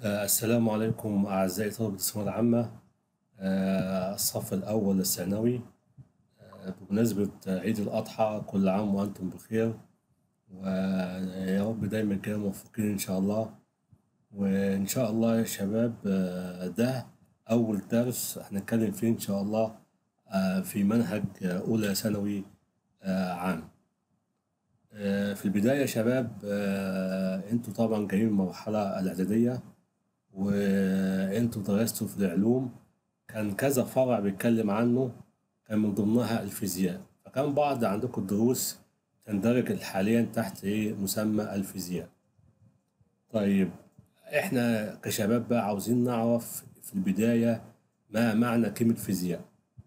آه، السلام عليكم أعزائي طلبة الثانوية العامة آه، الصف الأول الثانوي آه، بمناسبة عيد الأضحى كل عام وأنتم بخير ويا رب دايما كده موفقين إن شاء الله وإن شاء الله يا شباب آه، ده أول درس هنتكلم فيه إن شاء الله آه، في منهج آه، أولى ثانوي آه، عام آه، في البداية يا شباب آه، انتوا طبعا جايين من المرحلة الإعدادية وانتوا درستوا في العلوم كان كذا فرع بيتكلم عنه كان من ضمنها الفيزياء فكان بعض عندكم الدروس تندرج حاليا تحت ايه مسمى الفيزياء طيب احنا كشباب بقى عاوزين نعرف في البداية ما معنى كلمة فيزياء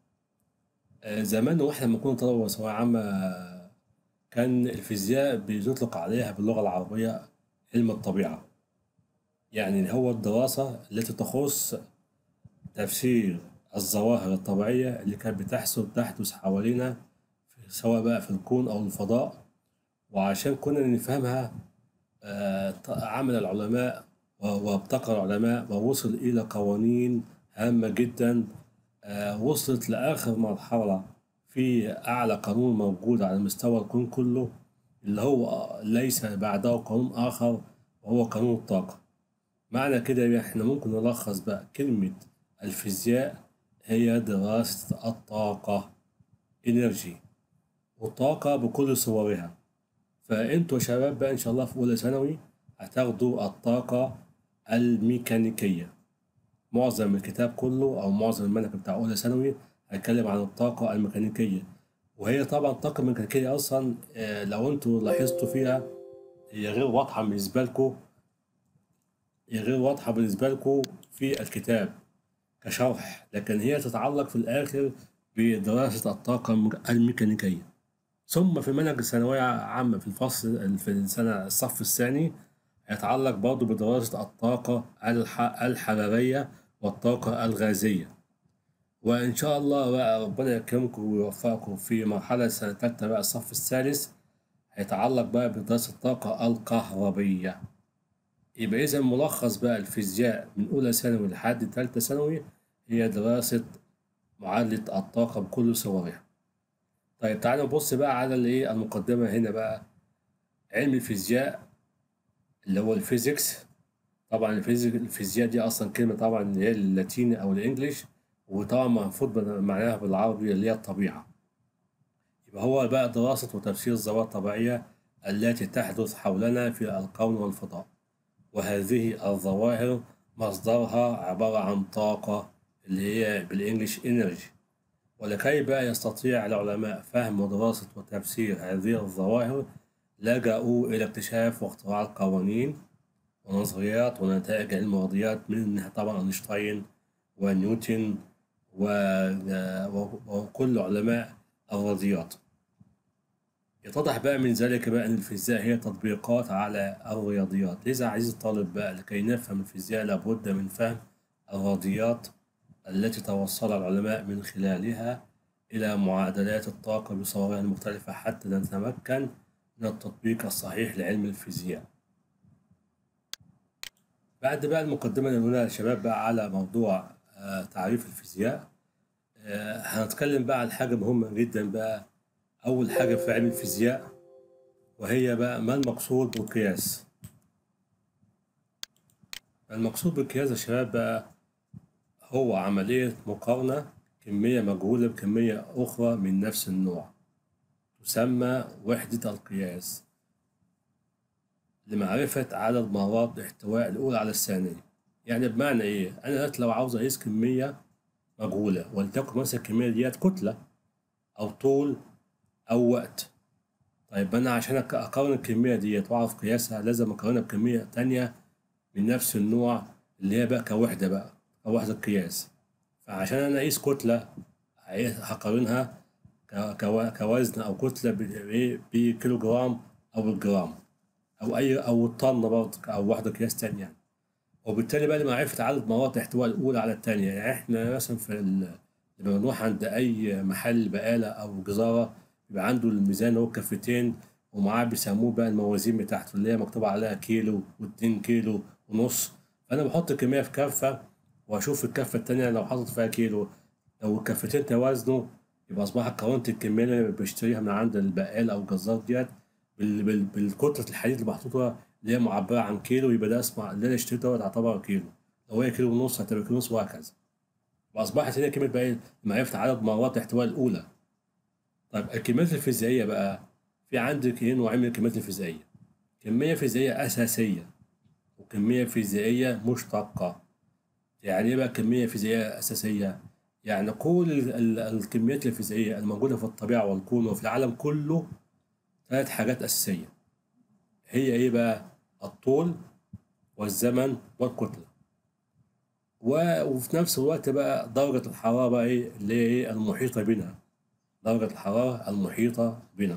آه، زمان واحنا لما كنا طلبة ثانوية عامة كان الفيزياء بيطلق عليها باللغة العربية علم الطبيعة يعني هو الدراسة التي تخص تفسير الظواهر الطبيعية اللي كانت بتحصل تحدث حوالينا في- سواء بقى في الكون أو الفضاء وعشان كنا نفهمها آه، ط- عمل العلماء و- وابتكر العلماء ووصل إلى قوانين هامة جدا آه، وصلت لآخر مرحلة في أعلى قانون موجود على مستوى الكون كله اللي هو ليس بعده قانون آخر وهو قانون الطاقة معنى كده يبقى احنا ممكن نلخص بقى كلمة الفيزياء هي دراسة الطاقة انرجي والطاقة بكل صورها فانتوا يا شباب بقى ان شاء الله في اولى ثانوي هتاخدوا الطاقة الميكانيكية معظم الكتاب كله او معظم المنهج بتاع اولى ثانوي هيتكلم عن الطاقة الميكانيكية وهي طبعا الطاقة الميكانيكية اصلا آه، لو انتوا لاحظتوا فيها هي غير واضحة بالنسبة لكم هي غير واضحة بالنسبة لكم في الكتاب كشرح لكن هي تتعلق في الآخر بدراسة الطاقة الميكانيكية ثم في منهج الثانوية عامة في الفصل في السنة الصف الثاني يتعلق برضه بدراسة الطاقة الح- الحرارية والطاقة الغازية وإن شاء الله بقى ربنا يكرمكم ويوفقكم في مرحلة سنة تالتة بقى الصف الثالث هيتعلق بقى بدراسة الطاقة الكهربية يبقى إذا ملخص بقى الفيزياء من أولى ثانوي لحد تالتة ثانوي هي دراسة معادلة الطاقة بكل صورها. طيب تعالوا نبص بقى على الإيه المقدمة هنا بقى علم الفيزياء اللي هو الفيزيكس طبعا الفيزيك الفيزياء دي أصلا كلمة طبعا اللي هي اللاتيني أو الإنجليش وطبعا المفروض معناها بالعربي اللي هي الطبيعة. يبقى هو بقى دراسة وتفسير الظواهر الطبيعية التي تحدث حولنا في الكون والفضاء. وهذه الظواهر مصدرها عبارة عن طاقة اللي هي بالإنجليش إنرجي ولكي بقى يستطيع العلماء فهم ودراسة وتفسير هذه الظواهر لجأوا إلى اكتشاف واختراع القوانين ونظريات ونتائج علم الرياضيات منها طبعا أينشتاين ونيوتن و- و- وكل علماء الرياضيات يتضح بقى من ذلك بقى أن الفيزياء هي تطبيقات على الرياضيات لذا عزيزي الطالب بقى لكي نفهم الفيزياء لابد من فهم الرياضيات التي توصل العلماء من خلالها إلى معادلات الطاقة بصورها المختلفة حتى نتمكن من التطبيق الصحيح لعلم الفيزياء بعد بقى المقدمة اللي قلناها يا شباب بقى على موضوع آه، تعريف الفيزياء آه، هنتكلم بقى عن حاجة مهمة جدا بقى أول حاجة في علم الفيزياء وهي بقى ما المقصود بالقياس المقصود بالقياس يا شباب بقى هو عملية مقارنة كمية مجهولة بكمية أخرى من نفس النوع تسمى وحدة القياس لمعرفة عدد مرات احتواء الأولى على الثانية يعني بمعنى إيه؟ أنا دلوقتي لو عاوز أقيس كمية مجهولة ولتكن مثلا الكمية ديت كتلة أو طول أو وقت طيب أنا عشان أك- أقارن الكمية ديت وأعرف قياسها لازم أقارنها بكمية تانية من نفس النوع اللي هي بقى كوحدة بقى كوحدة قياس فعشان أنا أقيس كتلة عايز- هقارنها ك- كوا- كوزن أو كتلة ب- بإيه؟ بكيلو جرام أو بالجرام أو أي أو الطن برضه أو واحدة قياس تانية يعني. وبالتالي بقى لمعرفة عدد مرات احتواء الأولى على التانية يعني إحنا مثلا في ال... لما بنروح عند أي محل بقالة أو جزارة بيبقى عنده الميزان هو كفتين ومعاه بيسموه بقى الموازين بتاعته اللي هي مكتوب عليها كيلو واتنين كيلو ونص فأنا بحط كمية في كفة وأشوف الكفة التانية لو حاطط فيها كيلو لو الكفتين توازنوا يبقى أصبحت قوامة الكمية اللي بشتريها من عند البقال أو الجزار ديت بال- بال- بالكتلة الحديد اللي محطوطة اللي هي معبرة عن كيلو يبقى ده اسمه اللي أنا اشتريته دوت يعتبر كيلو لو هي كيلو ونص هتبقى كيلو ونص وهكذا وأصبحت هنا كلمة بقى إيه؟ معرفة عدد مرات الاحتواء الأولى طيب الكميات الفيزيائية بقى في عندك ايه نوعين من الكميات الفيزيائية كمية فيزيائية أساسية وكمية فيزيائية مشتقة يعني ايه بقى كمية فيزيائية أساسية؟ يعني كل ال- ال- الكميات الفيزيائية الموجودة في الطبيعة والكون وفي العالم كله ثلاث حاجات أساسية هي ايه بقى؟ الطول والزمن والكتلة و- وفي نفس الوقت بقى درجة الحرارة بقى ايه اللي هي ايه المحيطة بنا درجة الحرارة المحيطة بنا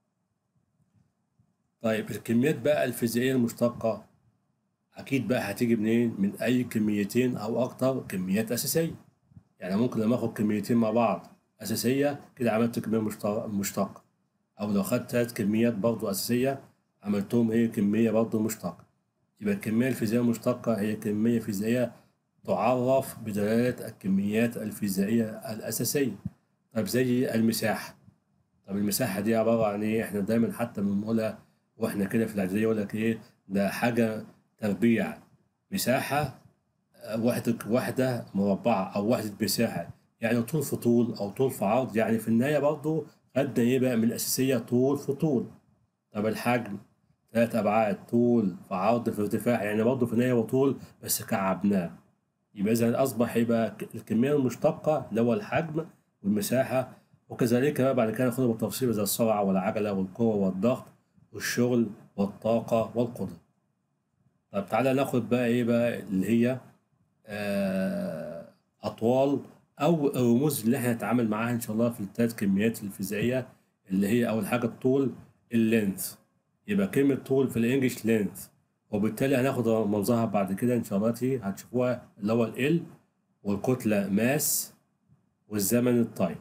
طيب الكميات بقى الفيزيائية المشتقة أكيد بقى هتيجي منين؟ من أي كميتين أو أكتر كميات أساسية يعني ممكن لما آخد كميتين مع بعض أساسية كده عملت كمية مشت- مشتقة أو لو خدت تلات كميات برضو أساسية عملتهم إيه كمية برضو مشتقة يبقى الكمية الفيزيائية المشتقة هي كمية فيزيائية تعرف بدلالة الكميات الفيزيائية الأساسية طب زي المساحة طب المساحة دي عبارة عن إيه؟ إحنا دايما حتى بنقولها وإحنا كده في الإعدادية يقول لك إيه ده حاجة تربيع مساحة آه، وحدة وحدة مربعة أو وحدة مساحة يعني طول في طول أو طول في عرض يعني في النهاية برضه خدنا إيه بقى من الأساسية طول في طول طب الحجم ثلاث أبعاد طول في عرض في ارتفاع يعني برضه في النهاية هو طول بس كعبناه يبقى إذا أصبح يبقى ك- الكمية المشتقة اللي هو الحجم والمساحة وكذلك بقى بعد كده ناخدها بالتفصيل زي السرعة والعجلة والقوة والضغط والشغل والطاقة والقدرة. طب تعالى ناخد بقى إيه بقى اللي هي آه، أطوال أو الرموز اللي إحنا هنتعامل معاها إن شاء الله في الثلاث كميات الفيزيائية اللي هي أول حاجة الطول اللينث يبقى كلمة طول في الإنجليش لينث وبالتالي هناخد منظرها بعد كده إن شاء الله تي هتشوفوها اللي هو ال والكتلة ماس والزمن التايم.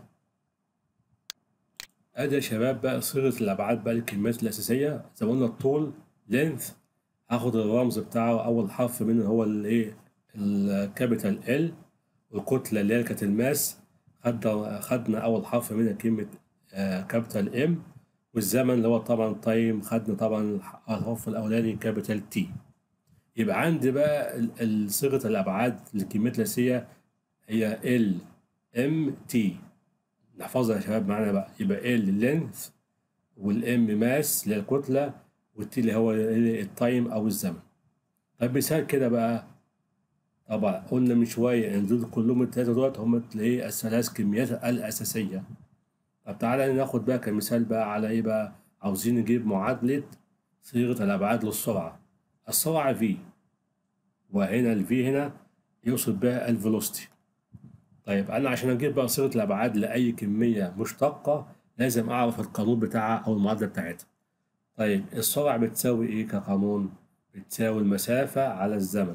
ادي يا شباب بقى صيغه الابعاد بقى الكلمات الاساسيه زي ما قلنا الطول لينث هاخد الرمز بتاعه اول حرف منه هو الايه الكابيتال ال والكتله اللي هي كانت الماس خدنا خدنا اول حرف منها كلمه كابيتال ام والزمن اللي هو طبعا تايم خدنا طبعا الحرف الاولاني كابيتال تي يبقى عندي بقى ال- ال- صيغه الابعاد للكلمات الاساسيه هي ال ام تي نحفظها يا شباب معانا بقى يبقى ال لينث والام ماس اللي هي الكتله والتي اللي هو التايم او الزمن طيب مثال كده بقى طبعا قلنا من شويه ان دول كلهم التلاته دولت هم ايه الثلاث كميات الاساسيه طب تعالى ناخد بقى كمثال بقى على ايه بقى عاوزين نجيب معادله صيغه الابعاد للسرعه السرعه في وهنا الفي هنا يقصد بها الفيلوسيتي طيب انا عشان اجيب بقى صيغه الابعاد لاي كميه مشتقه لازم اعرف القانون بتاعها او المعادله بتاعتها طيب السرعه بتساوي ايه كقانون بتساوي المسافه على الزمن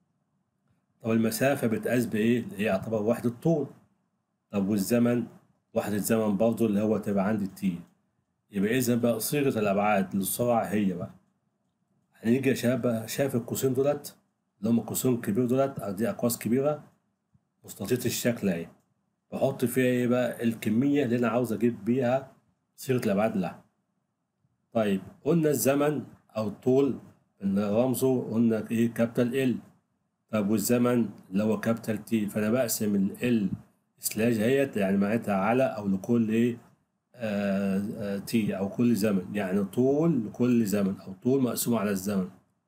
طب المسافه بتقاس بايه اللي هي يعتبر وحده طول طب والزمن وحده زمن برضه اللي هو تبقى عندي التي يبقى اذا بقى صيغه الابعاد للسرعه هي بقى هنيجي يا شباب بقى شايف القوسين دولت اللي هم قوسين كبير دولت أو دي اقواس كبيره مستطيلة الشكل اهي بحط فيها ايه بقى الكمية اللي انا عاوز اجيب بيها صيغة الابعاد لها طيب قلنا الزمن او الطول ان رمزه قلنا ايه كابيتال ال طب والزمن اللي هو كابيتال تي فانا بقسم ال سلاش اهيت يعني معناتها على او لكل ايه آه آه تي او كل زمن يعني طول لكل زمن او طول مقسوم على الزمن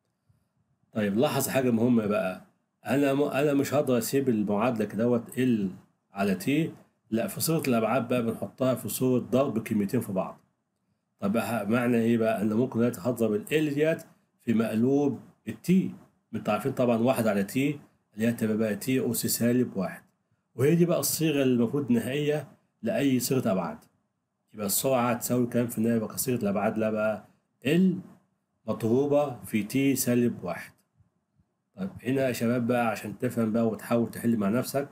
طيب لاحظ حاجة مهمة بقى انا م... انا مش هقدر اسيب المعادله كدهوت ال على تي لا في صوره الابعاد بقى بنحطها في صوره ضرب كلمتين في بعض طب ه- معنى ايه بقى ان ممكن دلوقتي هضرب ال ديت في مقلوب التي انتوا عارفين طبعا واحد على تي اللي هي تبقى بقى تي اس سالب واحد وهي دي بقى الصيغه اللي المفروض نهائيه لاي صيغه ابعاد يبقى السرعه هتساوي كام في النهايه بقى صيغه الابعاد لا بقى ال مضروبه في تي سالب واحد طيب هنا يا شباب بقى عشان تفهم بقى وتحاول تحل مع نفسك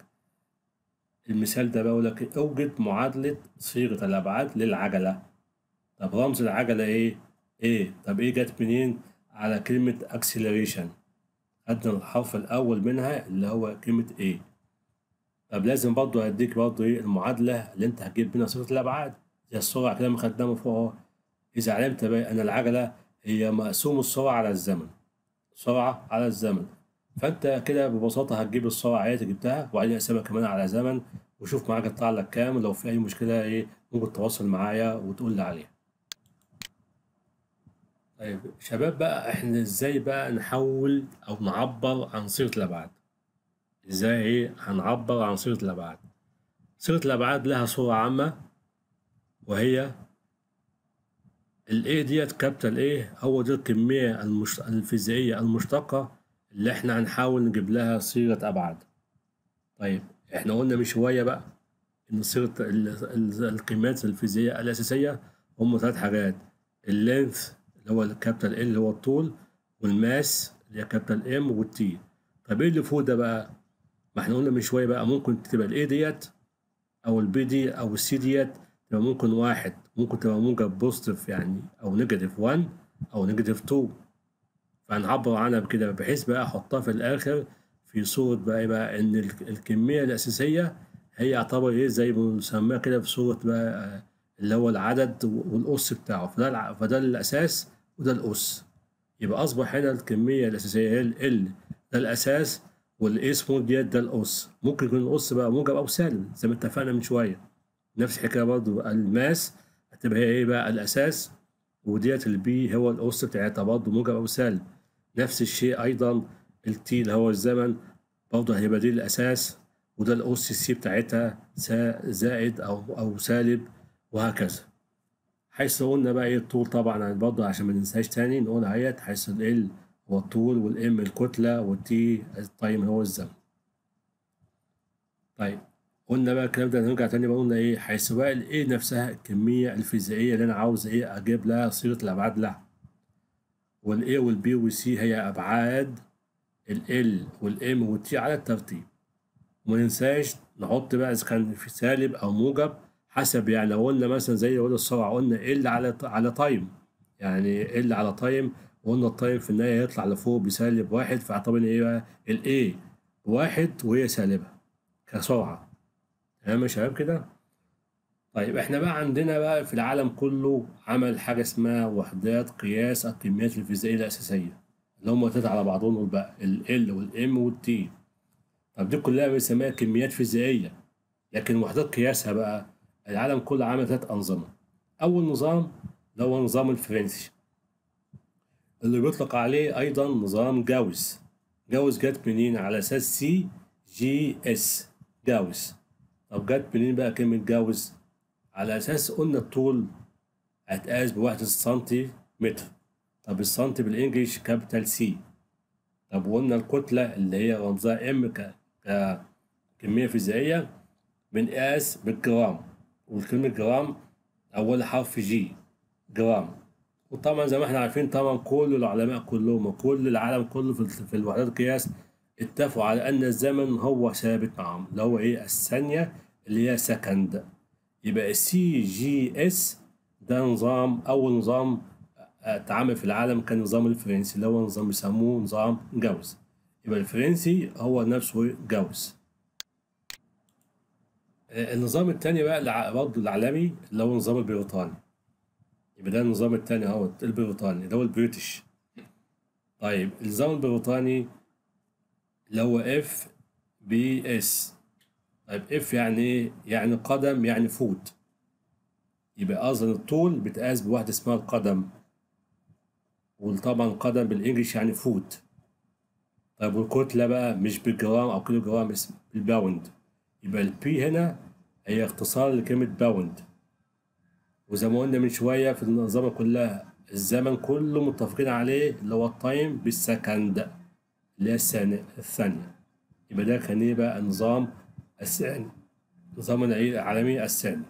المثال ده بقول لك اوجد معادلة صيغة الأبعاد للعجلة طب رمز العجلة إيه؟ إيه؟ طب إيه جت منين؟ على كلمة acceleration خدنا الحرف الأول منها اللي هو كلمة A طب لازم برضه أديك برضه إيه المعادلة اللي أنت هتجيب منها صيغة الأبعاد زي السرعة كده ما خدناها من فوق أهو إذا علمت بقى أن العجلة هي مقسوم السرعة على الزمن سرعة على الزمن فأنت كده ببساطة هتجيب السرعة اللي جبتها وبعدين اقسمها كمان على زمن وشوف معاك هتطلع لك كام ولو في أي مشكلة إيه ممكن تتواصل معايا وتقول لي عليها. طيب شباب بقى احنا ازاي بقى نحول او نعبر عن صيغة الابعاد ازاي ايه هنعبر عن صيغة الابعاد صيغة الابعاد لها صورة عامة وهي الايه ديت كابيتال ايه هو دي الكمية المش... الفيزيائية المشتقة اللي احنا هنحاول نجيب لها صيغة ابعاد طيب احنا قلنا من شوية بقى ان صيغة ال... ال... الكميات الفيزيائية الاساسية هم ثلاث حاجات اللينث اللي هو الكابيتال ال اللي هو الطول والماس اللي هي كابيتال ام والتي طب ايه اللي فوق ده بقى ما احنا قلنا من شويه بقى ممكن تبقى الاي ديت او البي دي او السي ديت تبقى ممكن واحد ممكن تبقى موجب بوزيتيف يعني او نيجاتيف 1 او نيجاتيف 2 فهنعبر عنها بكده بحيث بقى احطها في الاخر في صورة بقى ايه بقى ان الكمية الاساسية هي يعتبر ايه زي ما بنسميها كده في صورة بقى اللي هو العدد والأس بتاعه فده فده الأساس وده الأس يبقى أصبح هنا الكمية الأساسية هي ال ده الأساس والإيه سمول ديت ده الأس ممكن يكون الأس بقى موجب أو سالب زي ما اتفقنا من شوية نفس الحكاية برضه الماس هتبقى هي إيه بقى الأساس وديت البي هو الأس بتاعتها برضه موجب أو سالب نفس الشيء أيضا التي اللي هو الزمن برضه هيبقى دي الأساس وده الأس السي بتاعتها زائد أو أو سالب وهكذا حيث قلنا بقى ايه الطول طبعا برضه عشان ما ننساش تاني نقول اهيت حيث ال هو الطول والام الكتلة والتي التايم هو الزمن طيب قلنا بقى الكلام ده نرجع تاني بقى قلنا ايه حيث بقى الايه نفسها الكمية الفيزيائية اللي انا عاوز ايه اجيب لها صيغة الابعاد لها والاي والبي والسي هي ابعاد ال والام والتي على الترتيب وما ننساش نحط بقى اذا كان في سالب او موجب حسب يعني لو قلنا مثلا زي قول السرعة قلنا ال على على تايم يعني ال على تايم وقلنا التايم في النهاية يطلع لفوق بسالب واحد فاعتبر ايه بقى الاي واحد وهي سالبة كسرعة تمام يا شباب كده طيب احنا بقى عندنا بقى في العالم كله عمل حاجة اسمها وحدات قياس الكميات الفيزيائية الأساسية اللي هم تلاتة على بعضهم بقى ال L والام والتي طب دي كلها بنسميها كميات فيزيائية لكن وحدات قياسها بقى العالم كله عمل ثلاث أنظمة أول نظام اللي هو النظام الفرنسي اللي بيطلق عليه أيضا نظام جاوس جاوس جت منين على أساس سي جي اس جاوس طب جت منين بقى كلمة جاوس على أساس قلنا الطول هتقاس بوحدة السنتي متر طب السنتي بالإنجليش كابيتال سي طب وقلنا الكتلة اللي هي رمزها ام ككمية فيزيائية بنقاس بالجرام والكلمة جرام أول حرف جي جرام وطبعا زي ما احنا عارفين طبعا كل العلماء كلهم وكل العالم كله في, في الوحدات القياس اتفقوا على أن الزمن هو ثابت معاهم اللي هو إيه الثانية اللي هي سكند يبقى السي جي اس ده نظام أول نظام اتعامل في العالم كان النظام الفرنسي اللي هو نظام بيسموه نظام جاوس يبقى الفرنسي هو نفسه جاوس النظام التاني بقى برضه العالمي اللي هو النظام البريطاني يبقى ده النظام التاني اهو البريطاني اللي هو البريتش طيب النظام البريطاني اللي هو اف بي اس طيب اف يعني ايه؟ يعني قدم يعني فوت يبقى اصلا الطول بتقاس بواحدة اسمها القدم وطبعا قدم بالانجلش يعني فوت طيب والكتلة بقى مش بالجرام او كيلو جرام بالباوند يبقى البي هنا هي اختصار لكلمة باوند وزي ما قلنا من شوية في الأنظمة كلها الزمن كله متفقين عليه اللي هو التايم بالسكند اللي هي الثانية الثانية يبقى ده كان ايه بقى النظام الثاني النظام العالمي الثاني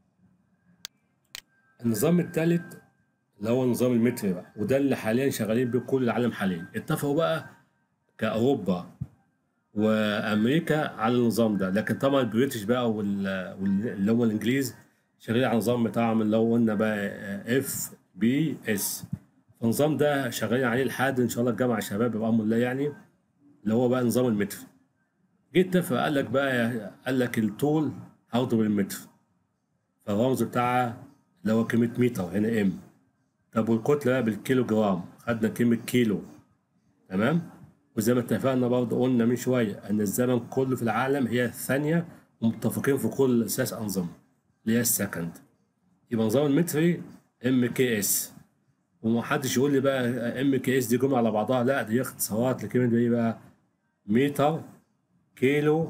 النظام الثالث اللي هو نظام المتر بقى وده اللي حاليا شغالين بيه كل العالم حاليا اتفقوا بقى كأوروبا وامريكا على النظام ده لكن طبعا البريتش بقى واللي هم الانجليز شغالين على النظام بتاعهم اللي هو قلنا بقى اف بي اس النظام ده شغالين عليه لحد ان شاء الله الجامعه الشباب بامر الله يعني اللي هو بقى نظام المتر جيت اتفق قال لك بقى قال لك الطول هاخده بالمتر فالرمز بتاعها اللي هو كلمة متر هنا ام طب والكتلة بقى بالكيلو جرام خدنا كلمة كيلو تمام وزي ما اتفقنا برضه قلنا من شوية إن الزمن كله في العالم هي الثانية ومتفقين في كل أساس أنظمة اللي هي السكند يبقى نظام المتري ام كي اس ومحدش يقول لي بقى ام كي اس دي جمله على بعضها لا دي اختصارات لكلمه ايه بقى متر كيلو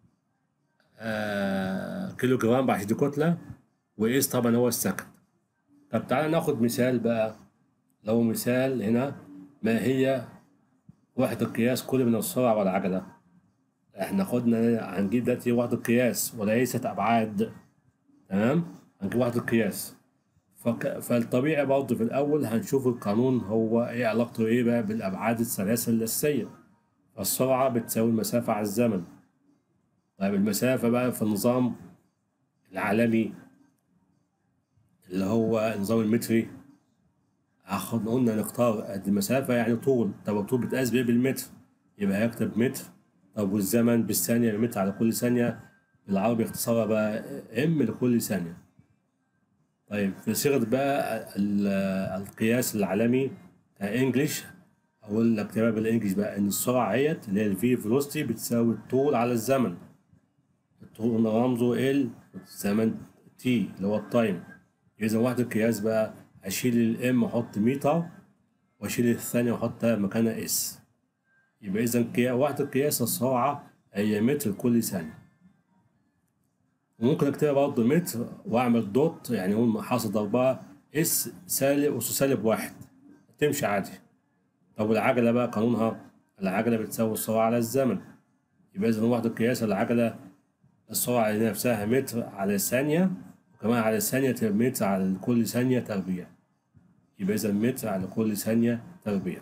آه كيلو جرام عشان دي كتله واس طبعا هو السكند طب تعالى ناخد مثال بقى لو مثال هنا ما هي وحدة قياس كل من السرعة والعجلة احنا خدنا هنجيب دلوقتي وحدة قياس وليست أبعاد تمام هنجيب وحدة قياس فك... فالطبيعي برضه في الأول هنشوف القانون هو إيه علاقته إيه بقى بالأبعاد الثلاثة الأساسية فالسرعة بتساوي المسافة على الزمن طيب المسافة بقى في النظام العالمي اللي هو النظام المتري هاخد قلنا نختار قد المسافة يعني طول طب الطول بتقاس بإيه بالمتر يبقى هيكتب متر طب والزمن بالثانية متر على كل ثانية بالعربي اختصارها بقى ام لكل ثانية طيب في صيغة بقى ال- القياس العالمي انجلش اقول لك تبقى بالانجلش بقى ان السرعة اهيت اللي هي الفي فيلوسيتي بتساوي الطول على الزمن الطول رمزه ال الزمن تي اللي هو التايم اذا وحدة القياس بقى اشيل الام واحط متر واشيل الثانية واحط مكانها اس يبقى اذا قيا- وحدة قياس السرعة هي متر كل ثانية وممكن اكتبها برضه متر واعمل دوت يعني اقول حاصل ضربها اس سالب اس سالب واحد تمشي عادي طب والعجلة بقى قانونها العجلة بتساوي السرعة على الزمن يبقى إذا وحدة قياس العجلة السرعة اللي نفسها متر على الثانية وكمان على الثانية تبقى متر على كل ثانية تربيع يبقى إذا متر على كل ثانية تربيع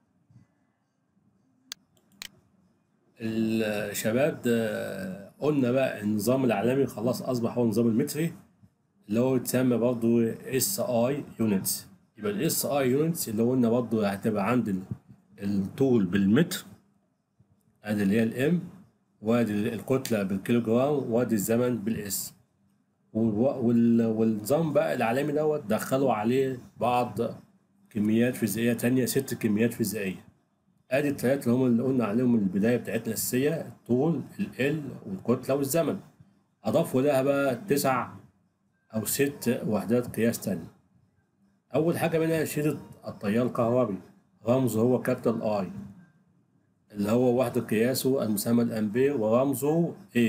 الشباب ده قلنا بقى النظام العالمي خلاص أصبح هو النظام المتري اللي هو يتسمى برضه اس اي يونتس يبقى الاس اي يونتس اللي قلنا برضه هتبقى عند ال- الطول بالمتر ادي اللي هي الام وادي الكتلة بالكيلوجرام وادي الزمن بالاس والو- وال- والنظام بقى العالمي دوت دخلوا عليه بعض كميات فيزيائية تانية ست كميات فيزيائية ادي التلاتة اللي هم اللي قلنا عليهم من البداية بتاعتنا الأساسية الطول ال والكتلة والزمن أضافوا لها بقى تسع أو ست وحدات قياس تانية أول حاجة منها شدة التيار الكهربي رمزه هو كابيتال اي اللي هو وحدة قياسه المسمى الأمبير ورمزه A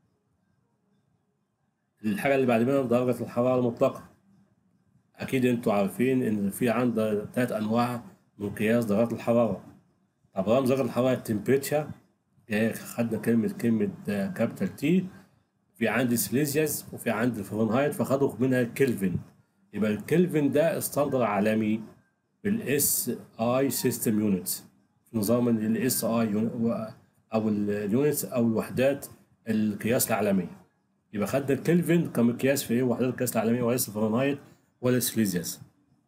الحاجة اللي بعد منها درجة الحرارة المطلقة أكيد أنتوا عارفين إن في عندنا تلات أنواع من قياس درجات الحرارة طب رمز درجة الحرارة التمبريتشر خدنا كلمة كلمة كابيتال تي في عندي سيليزيوس وفي عندي فahrenheit فخدوا منها الكلفن يبقى الكلفن ده استندر عالمي بالاس اي سيستم يونتس في نظام الاس اي او اليونتس او الوحدات القياس العالمية يبقى خدنا الكلفن كمقياس في ايه وحدات القياس العالمية وليس فahrenheit ولا سيليزيوس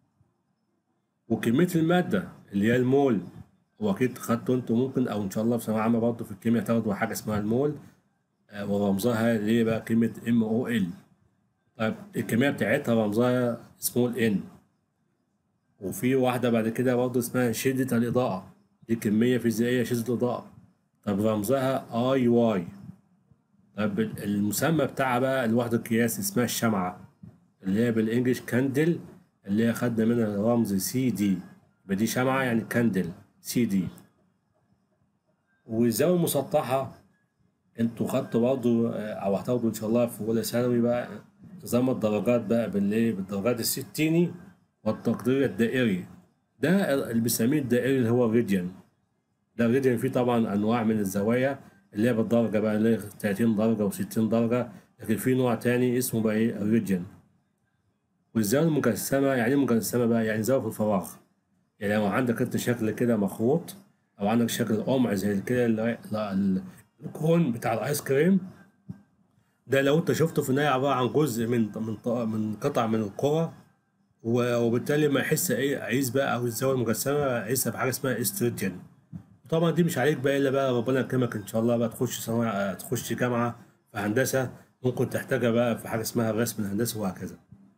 وكمية المادة اللي هي المول هو أكيد خدتوا أنتوا ممكن أو إن شاء الله في ثانوية عامة برضه في الكيمياء تاخدوا حاجة اسمها المول آه، ورمزها اللي هي بقى كلمة ام او ال طيب الكمية بتاعتها رمزها سمول ان وفي واحدة بعد كده برضه اسمها شدة الإضاءة دي كمية فيزيائية شدة الإضاءة طب رمزها اي واي طب المسمى بتاعها بقى الوحدة القياس اسمها الشمعة اللي هي بالانجلش كاندل اللي هي خدنا منها رمز سي دي يبقى دي شمعة يعني كاندل سي دي والزاوية المسطحة انتوا خدتوا برضه آه، او هتاخدوا ان شاء الله في اولى ثانوي بقى نظام الدرجات بقى بالايه بالدرجات الستيني والتقدير الدائري ده اللي بنسميه الدائري اللي هو الريديان ده الريديان فيه طبعا انواع من الزوايا اللي هي بالدرجة بقى اللي هي 30 درجة و60 درجة لكن في نوع تاني اسمه بقى ايه الريديان والزاوية المجسمة يعني ايه مجسمة بقى يعني زاوية في الفراغ يعني لو عندك انت شكل كده مخروط او عندك شكل قمع زي كده اللي لا، ال- الكون بتاع الايس كريم ده لو انت شفته في النهاية عبارة عن جزء من من ط- من قطع من الكرة و- وبالتالي ما يحس ايه عايز بقى او الزاوية المجسمة عايزها بحاجة اسمها استريديان طبعا دي مش عليك بقى الا بقى ربنا يكرمك ان شاء الله بقى تخش ثانوية آه، تخش جامعه في هندسه ممكن تحتاجها بقى في حاجه اسمها الرسم الهندسي وهكذا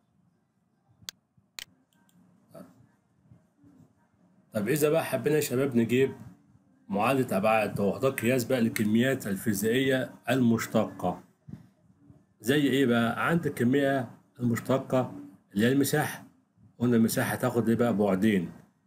طب اذا بقى حبينا يا شباب نجيب معادله ابعاد وحدات قياس بقى للكميات الفيزيائيه المشتقه زي ايه بقى عندك الكميه المشتقه اللي هي المساحه قلنا المساحه تاخد ايه بقى بعدين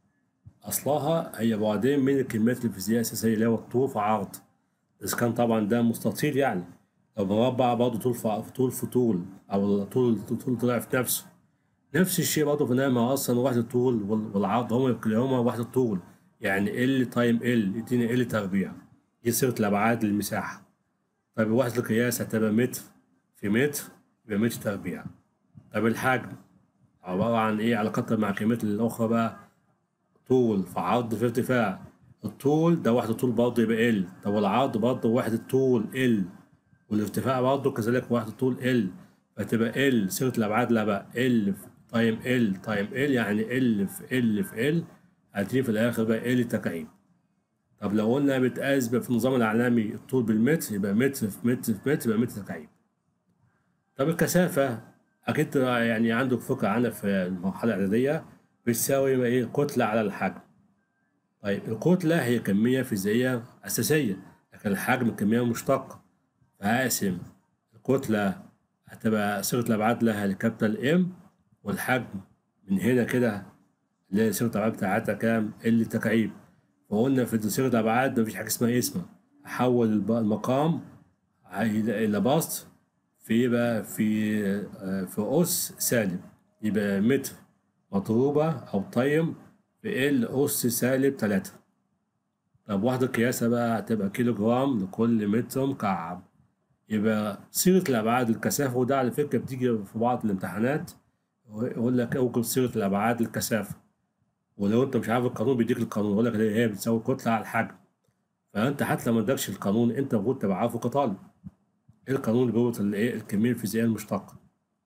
اصلها هي بعدين من الكميات الفيزيائيه الاساسيه اللي هو الطول في عرض اذا كان طبعا ده مستطيل يعني لو مربع برضه طول في طول في طول او طول طول طلع في نفسه نفس الشيء برضه في النهايه ما هو اصلا وحده الطول وال- والعرض هما كلاهما وحده طول يعني ال تايم ال يديني ال تربيع دي صيغه الابعاد للمساحه طيب وحده القياس هتبقى متر في متر يبقى متر تربيع طب الحجم عباره عن ايه علاقتها مع الكميات الاخرى بقى طول في عرض في ارتفاع الطول ده وحدة طول برضه يبقى ال طب والعرض برضه وحدة طول ال والارتفاع برضه كذلك وحدة طول ال فتبقى ال صيغة الأبعاد لا بقى ال تايم ال تايم ال يعني ال في ال في ال هتيجي في الآخر بقى ال تكعيب طب لو قلنا بتقاس بقى في النظام العالمي الطول بالمتر يبقى متر في متر في متر يبقى متر تكعيب طب الكثافة أكيد يعني عندك فكرة عنها في المرحلة الإعدادية بتساوي بقى إيه كتلة على الحجم طيب الكتلة هي كمية فيزيائية أساسية لكن الحجم كمية مشتقة فهقسم الكتلة هتبقى صيغة الأبعاد لها لكابيتال إم والحجم من هنا كده اللي هي صيغة الأبعاد بتاعتها كام؟ ال تكعيب فقلنا في صيغة الأبعاد مفيش حاجة اسمها اسمها أحول الب- المقام إلى إلى بسط في بقى في آه، في أس سالب يبقى متر مضروبة أو طيم في ال أس سالب تلاتة طب وحدة قياسها بقى هتبقى كيلو جرام لكل متر مكعب يبقى صيغة الأبعاد الكثافة وده على فكرة بتيجي في بعض الامتحانات يقول لك اوجد صيغة الأبعاد الكثافة ولو أنت مش عارف القانون بيديك القانون يقول لك هي بتساوي كتلة على الحجم فأنت حتى لو ما ادكش القانون أنت المفروض تبقى عارفه كطالب إيه القانون اللي بيربط الإيه الكمية الفيزيائية المشتقة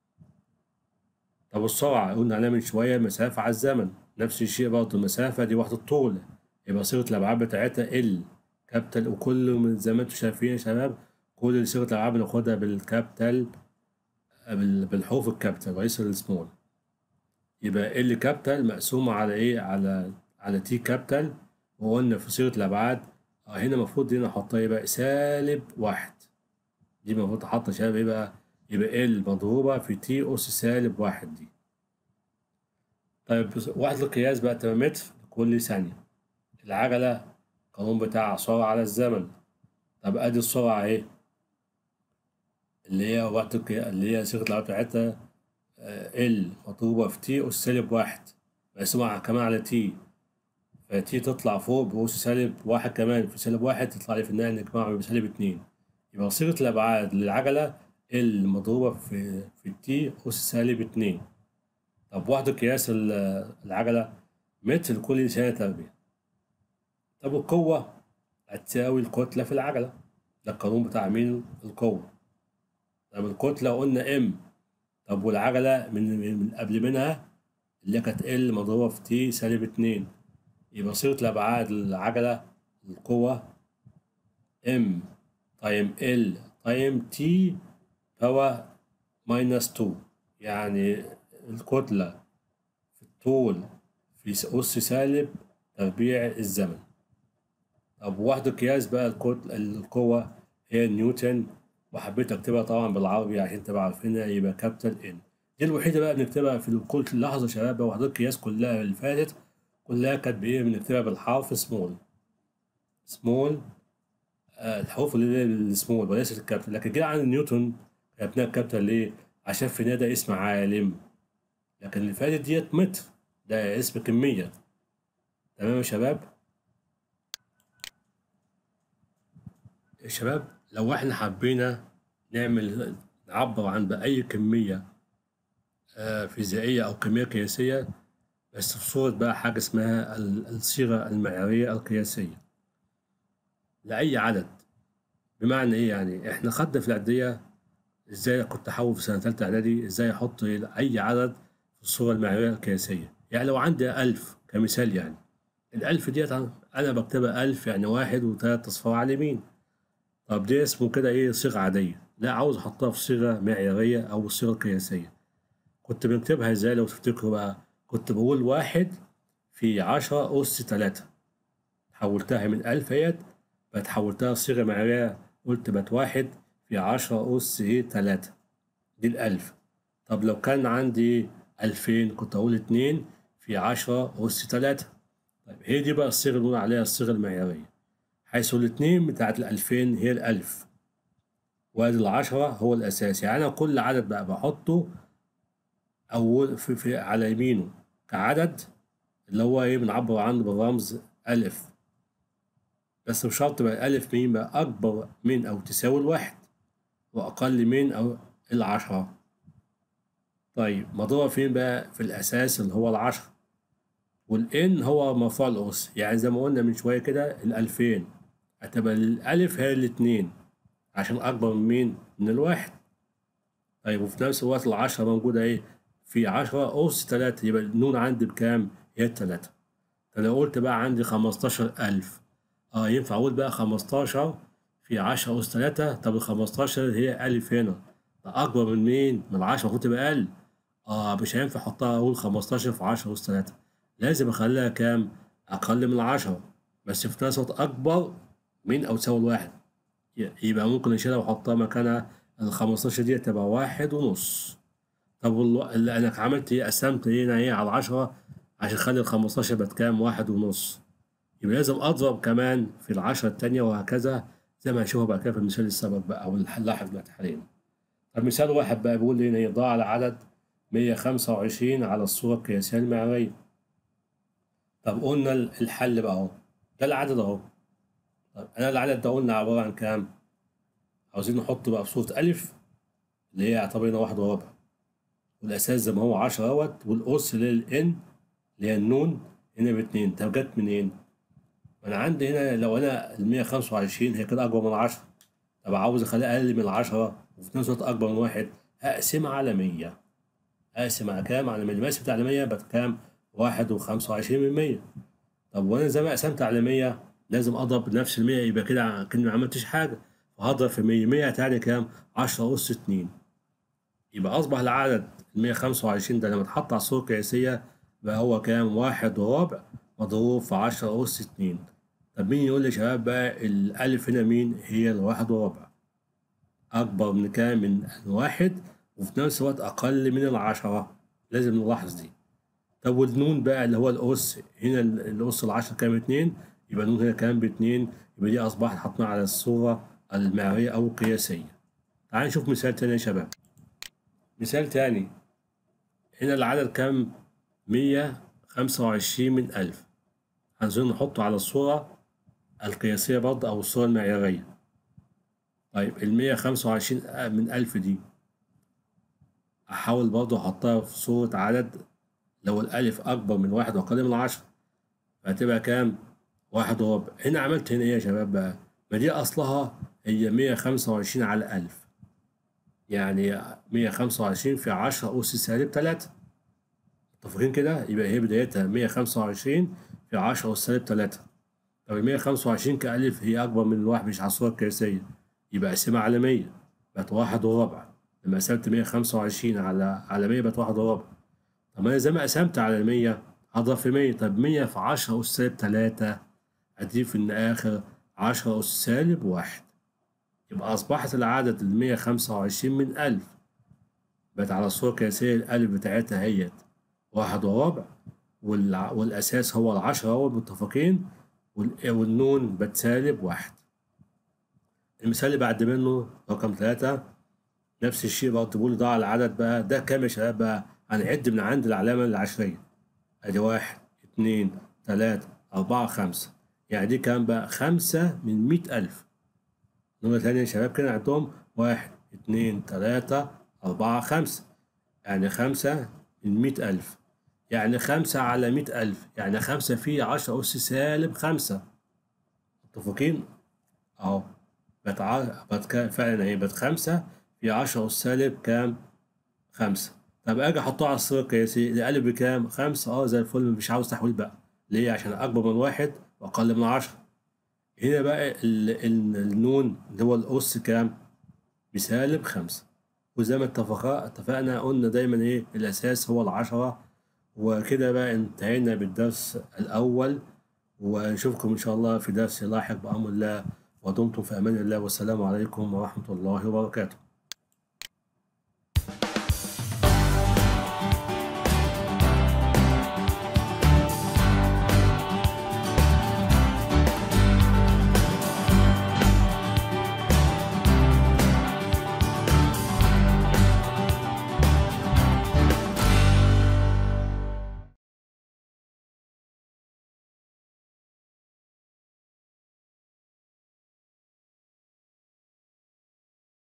طب السرعة قلنا عليها من شوية مسافة على الزمن نفس الشيء برضه المسافة دي وحدة طول يبقى صيغة الأبعاد بتاعتها ال كابيتال وكل من زي ما انتم شايفين يا شباب كل صيغة الألعاب بناخدها بالكابيتال بال- بالحروف الكابيتال وليس السمول يبقى ال كابيتال مقسومة على إيه على على تي كابيتال وقلنا في صيغة الأبعاد اه هنا المفروض هنا أحطها يبقى سالب واحد دي المفروض أحط يا شباب يبقى يبقى ال مضروبة في تي أس سالب واحد دي طيب بص- وحدة القياس بقى تبقى متر لكل ثانية العجلة القانون بتاعها سرعة على الزمن طب أدي السرعة أهي اللي هي وقت القياس اللي هي صيغة الألعاب بتاعتها ال مضروبة في تي أس سالب واحد مقسومة كمان على تي فتي تطلع فوق بأس سالب واحد كمان في سالب واحد تطلع لي في النهاية نجمعها بسالب اتنين يبقى صيغة الأبعاد للعجلة ال مضروبة في في تي أس سالب اتنين طب وحدة قياس ال- العجلة متر لكل ثانية تربيع طب القوة هتساوي الكتلة في العجلة ده القانون بتاع مين القوة طب الكتلة قلنا ام طب والعجلة من من من قبل منها اللي كانت ال مضروبة في تي سالب اتنين يبقى صيغة الأبعاد للعجلة القوة ام تايم ال تايم تي باور ماينس 2 يعني الكتلة في الطول في أس سالب تربيع الزمن طب وحدة قياس بقى الكتلة القوة هي نيوتن وحبيت أكتبها طبعا بالعربي عشان تبقى عارفينها يبقى كابيتال إن دي الوحيدة بقى بنكتبها في كل لحظة يا شباب بقى وحدات قياس كلها اللي فاتت كلها كانت بإيه بنكتبها بالحرف سمول سمول آه الحروف اللي هي السمول وليست الكابيتال لكن جه عن نيوتن كتبناها كابيتال ليه؟ عشان في ده اسم عالم لكن اللي فاتت ديت متر ده اسم كمية تمام يا شباب يا شباب لو احنا حبينا نعمل نعبر عن بأي كمية آه، فيزيائية أو كمية قياسية بس في صورة بقى حاجة اسمها ال- الصيغة المعيارية القياسية لأي عدد بمعنى إيه يعني إحنا خدنا في الإعدادية إزاي كنت أحول في سنة تالتة إعدادي إزاي أحط أي عدد في الصورة المعيارية القياسية يعني لو عندي ألف كمثال يعني الألف ديت أنا بكتبها ألف يعني واحد وتلات أصفار على اليمين طب دي اسمه كده إيه صيغة عادية لا عاوز أحطها في صيغة معيارية أو الصيغة القياسية كنت بنكتبها إزاي لو تفتكروا بقى كنت بقول واحد في عشرة أس تلاتة حولتها من ألف اهيت بقت حولتها صيغة معيارية قلت بقت واحد في عشرة أس إيه تلاتة دي الألف طب لو كان عندي ألفين كنت أقول اتنين في عشرة أس تلاتة طيب هي دي بقى الصيغة اللي بنقول عليها الصيغة المعيارية حيث الاتنين بتاعت الألفين هي الألف وادي العشرة هو الأساس يعني أنا كل عدد بقى بحطه أول في, في على يمينه كعدد اللي هو إيه بنعبر عنه بالرمز ألف بس بشرط بقى الألف مين بقى أكبر من أو تساوي الواحد وأقل من أو العشرة طيب مضروبة فين بقى في الأساس اللي هو العشرة والإن هو مرفوع الأس يعني زي ما قلنا من شوية كده الألفين هتبقى الألف هي الاتنين عشان أكبر من مين؟ من الواحد طيب وفي نفس الوقت العشرة موجودة إيه؟ في عشرة أس تلاتة يبقى النون عندي بكام؟ هي التلاتة طب لو قلت بقى عندي خمستاشر ألف اه ينفع أقول بقى خمستاشر في عشرة أس تلاتة طب الخمستاشر هي ألف هنا ده أكبر من مين؟ من العشرة المفروض تبقى أقل اه مش هينفع أحطها أقول خمستاشر في عشرة أس تلاتة لازم أخليها كام؟ أقل من العشرة بس في نفس الوقت أكبر من أو تساوي الواحد يبقى ممكن أشيلها وأحطها مكانها الخمستاشر دي تبقى واحد ونص طب والله اللي أنا عملت إيه قسمت هنا إيه على العشرة عشان أخلي الخمستاشر بقت كام؟ واحد ونص يبقى لازم أضرب كمان في العشرة التانية وهكذا زي ما هنشوفها بقى كده في المثال السابق بقى أو اللاحق دلوقتي حاليا. طب مثال واحد بقى بيقول لي هنا يضاع على عدد مية خمسة وعشرين على الصورة القياسية المعيارية. طب قلنا الحل بقى أهو ده العدد أهو. طب أنا العدد ده قلنا عبارة عن كام؟ عاوزين نحط بقى في صورة ألف اللي هي اعتبرنا واحد وربع. والأساس زي ما هو عشرة أهوت والأس اللي هي الإن اللي هي النون هنا باتنين طب جت منين؟ أنا عندي هنا لو أنا المية خمسة وعشرين هي كده أكبر من عشرة طب عاوز أخليها أقل من العشرة وفي نفس الوقت أكبر من واحد هقسمها على مية أقسم على كام؟ على مية المقاس بتاع المية بقت كام؟ واحد وخمسة وعشرين من مية طب وأنا زي ما قسمت على مية لازم أضرب نفس المية يبقى كده كأني ما عملتش حاجة فهضرب في مية مية هتعني كام؟ عشرة أس اتنين يبقى أصبح العدد المية خمسة وعشرين ده لما اتحط على الصورة القياسية بقى هو كام؟ واحد وربع مضروب في عشرة أس اتنين طب مين يقول لي يا شباب بقى الألف هنا مين؟ هي الواحد وربع أكبر من كام؟ من واحد وفي نفس الوقت أقل من العشرة لازم نلاحظ دي طب والنون بقى اللي هو الأس هنا الأس العشرة كام اتنين يبقى النون هنا كام باتنين يبقى دي أصبحت حطيناها على الصورة المعيارية أو القياسية تعال نشوف مثال تاني يا شباب مثال تاني هنا العدد كام؟ مية خمسة وعشرين من ألف عايزين نحطه على الصورة القياسية برضه أو الصورة المعيارية طيب المية خمسة وعشرين من ألف دي أحاول برضه أحطها في صورة عدد لو الألف أكبر من واحد وأقل من عشرة فهتبقى كام؟ واحد وربع هنا عملت هنا إيه يا شباب بقى؟ ما دي أصلها هي مية خمسة وعشرين على ألف يعني مية خمسة وعشرين في عشرة أس سالب تلاتة متفقين كده يبقى هي بدايتها مية خمسة وعشرين في عشرة أس سالب تلاتة طب المية خمسة وعشرين كألف هي أكبر من الواحد مش على الصورة القياسية يبقى أقسمها على مية بقت واحد وربع لما قسمت مية خمسة وعشرين على على مية بقت واحد وربع طب أنا زي ما قسمت على المية هضرب في مية طب مية في عشرة أس سالب تلاتة أضيف إن آخر عشرة أس سالب واحد يبقى أصبحت العدد المية خمسة وعشرين من ألف بقت على الصورة القياسية الألف بتاعتها هي واحد وربع والع... والأساس هو العشرة هو متفقين وال... والنون بتسالب واحد المثال اللي بعد منه رقم ثلاثة نفس الشيء برضه بقول ده على العدد بقى ده كام يا شباب بقى هنعد من عند العلامة العشرية أدي واحد اتنين تلاتة أربعة خمسة يعني دي كام بقى خمسة من مية ألف مرة تانية يا شباب كده عندهم واحد اتنين تلاتة أربعة خمسة يعني خمسة من مية ألف يعني خمسة على مية ألف يعني خمسة في عشرة أس سالب خمسة متفقين؟ أهو بتع... بت... فعلا أهي بت خمسة في عشرة أس سالب كام؟ خمسة طب أجي أحطها على الصورة القياسية الألف بكام؟ خمسة أه زي الفل مش عاوز تحويل بقى ليه عشان أكبر من واحد وأقل من عشرة هنا بقى ال- ال- النون اللي هو الأس كام؟ بسالب خمسة وزي ما اتفقا اتفقنا قلنا دايما إيه الأساس هو العشرة وكده بقى انتهينا بالدرس الأول ونشوفكم إن شاء الله في درس لاحق بأمر الله ودمتم في أمان الله والسلام عليكم ورحمة الله وبركاته